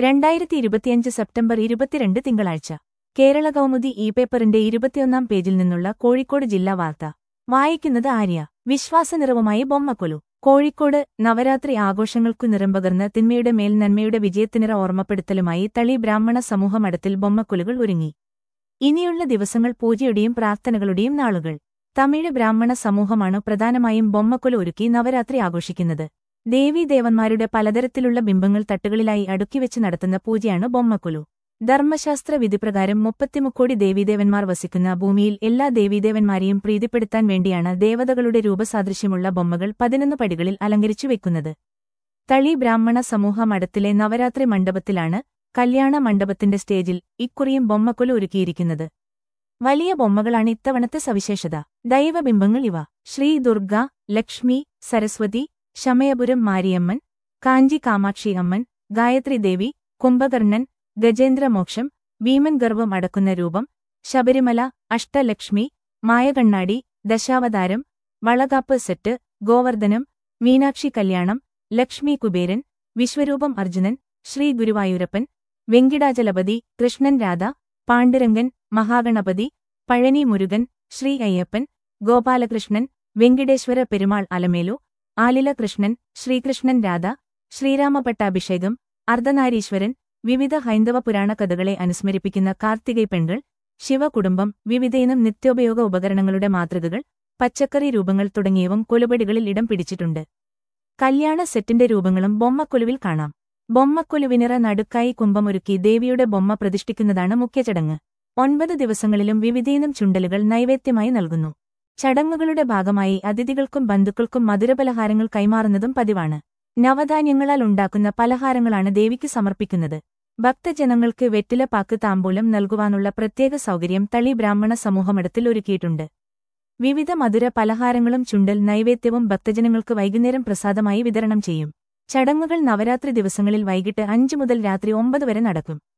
രണ്ടായിരത്തി ഇരുപത്തിയഞ്ച് സെപ്റ്റംബർ ഇരുപത്തിരണ്ട് തിങ്കളാഴ്ച കേരള കൗമുദി ഇ പേപ്പറിന്റെ ഇരുപത്തിയൊന്നാം പേജിൽ നിന്നുള്ള കോഴിക്കോട് ജില്ലാ വാർത്ത വായിക്കുന്നത് ആര്യ വിശ്വാസനിറവുമായി ബൊമ്മക്കൊലു കോഴിക്കോട് നവരാത്രി ആഘോഷങ്ങൾക്കു നിറംപകർന്ന് തിന്മയുടെ മേൽ നന്മയുടെ വിജയത്തിനിറ ഓർമ്മപ്പെടുത്തലുമായി തളി ബ്രാഹ്മണ സമൂഹമടത്തിൽ ബൊമ്മക്കൊലുകൾ ഒരുങ്ങി ഇനിയുള്ള ദിവസങ്ങൾ പൂജയുടെയും പ്രാർത്ഥനകളുടെയും നാളുകൾ തമിഴ് ബ്രാഹ്മണ സമൂഹമാണ് പ്രധാനമായും ബൊമ്മക്കൊലു ഒരുക്കി നവരാത്രി ആഘോഷിക്കുന്നത് ദേവീദേവന്മാരുടെ പലതരത്തിലുള്ള ബിംബങ്ങൾ തട്ടുകളിലായി അടുക്കിവെച്ച് നടത്തുന്ന പൂജയാണ് ബൊമ്മക്കൊലു ധർമ്മശാസ്ത്ര വിധിപ്രകാരം മുപ്പത്തിമുക്കോടി ദേവീദേവന്മാർ വസിക്കുന്ന ഭൂമിയിൽ എല്ലാ ദേവീദേവന്മാരെയും പ്രീതിപ്പെടുത്താൻ വേണ്ടിയാണ് ദേവതകളുടെ രൂപസാദൃശ്യമുള്ള ബൊമ്മകൾ പതിനൊന്ന് പടികളിൽ അലങ്കരിച്ചു വെക്കുന്നത് തളി ബ്രാഹ്മണ സമൂഹ മഠത്തിലെ നവരാത്രി മണ്ഡപത്തിലാണ് കല്യാണ മണ്ഡപത്തിന്റെ സ്റ്റേജിൽ ഇക്കുറിയും ബൊമ്മക്കൊലു ഒരുക്കിയിരിക്കുന്നത് വലിയ ബൊമ്മകളാണ് ഇത്തവണത്തെ സവിശേഷത ദൈവബിംബങ്ങൾ ഇവ ശ്രീ ദുർഗ ലക്ഷ്മി സരസ്വതി ശമയപുരം മാരിയമ്മൻ കാഞ്ചി കാമാക്ഷി അമ്മൻ ഗായത്രി ദേവി കുംഭകർണൻ ഗജേന്ദ്രമോക്ഷം ഭീമൻ ഗർവം അടക്കുന്ന രൂപം ശബരിമല അഷ്ടലക്ഷ്മി മായകണ്ണാടി ദശാവതാരം വളകാപ്പ് സെറ്റ് ഗോവർദ്ധനം മീനാക്ഷി കല്യാണം ലക്ഷ്മി കുബേരൻ വിശ്വരൂപം അർജുനൻ ശ്രീ ഗുരുവായൂരപ്പൻ വെങ്കിടാചലപതി കൃഷ്ണൻ രാധ പാണ്ഡുരംഗൻ മഹാഗണപതി പഴനി മുരുകൻ ശ്രീ അയ്യപ്പൻ ഗോപാലകൃഷ്ണൻ വെങ്കിടേശ്വര പെരുമാൾ അലമേലു ആലില കൃഷ്ണൻ ശ്രീകൃഷ്ണൻ രാധ ശ്രീരാമപട്ടാഭിഷേകം അർദ്ധനാരീശ്വരൻ വിവിധ ഹൈന്ദവ പുരാണ കഥകളെ അനുസ്മരിപ്പിക്കുന്ന കാർത്തികൈ പെൺകൾ ശിവകുടുംബം വിവിധയിനം നിത്യോപയോഗ ഉപകരണങ്ങളുടെ മാതൃകകൾ പച്ചക്കറി രൂപങ്ങൾ തുടങ്ങിയവം കൊലുപടികളിൽ ഇടം പിടിച്ചിട്ടുണ്ട് കല്യാണ സെറ്റിന്റെ രൂപങ്ങളും ബൊമ്മക്കൊലുവിൽ കാണാം ബൊമ്മക്കൊലുവിനിറ നടുക്കായി കുംഭമൊരുക്കി ദേവിയുടെ ബൊമ്മ പ്രതിഷ്ഠിക്കുന്നതാണ് മുഖ്യചടങ്ങ് ഒൻപത് ദിവസങ്ങളിലും വിവിധയിനം ചുണ്ടലുകൾ നൈവേദ്യമായി നൽകുന്നു ചടങ്ങുകളുടെ ഭാഗമായി അതിഥികൾക്കും ബന്ധുക്കൾക്കും മധുരപലഹാരങ്ങൾ കൈമാറുന്നതും പതിവാണ് നവധാന്യങ്ങളാൽ ഉണ്ടാക്കുന്ന പലഹാരങ്ങളാണ് ദേവിക്ക് സമർപ്പിക്കുന്നത് ഭക്തജനങ്ങൾക്ക് വെറ്റിലപ്പാക്ക് താമ്പൂലം നൽകുവാനുള്ള പ്രത്യേക സൗകര്യം തളി ബ്രാഹ്മണ സമൂഹമടത്തിൽ ഒരുക്കിയിട്ടുണ്ട് വിവിധ മധുര പലഹാരങ്ങളും ചുണ്ടൽ നൈവേദ്യവും ഭക്തജനങ്ങൾക്ക് വൈകുന്നേരം പ്രസാദമായി വിതരണം ചെയ്യും ചടങ്ങുകൾ നവരാത്രി ദിവസങ്ങളിൽ വൈകിട്ട് അഞ്ചു മുതൽ രാത്രി ഒമ്പത് വരെ നടക്കും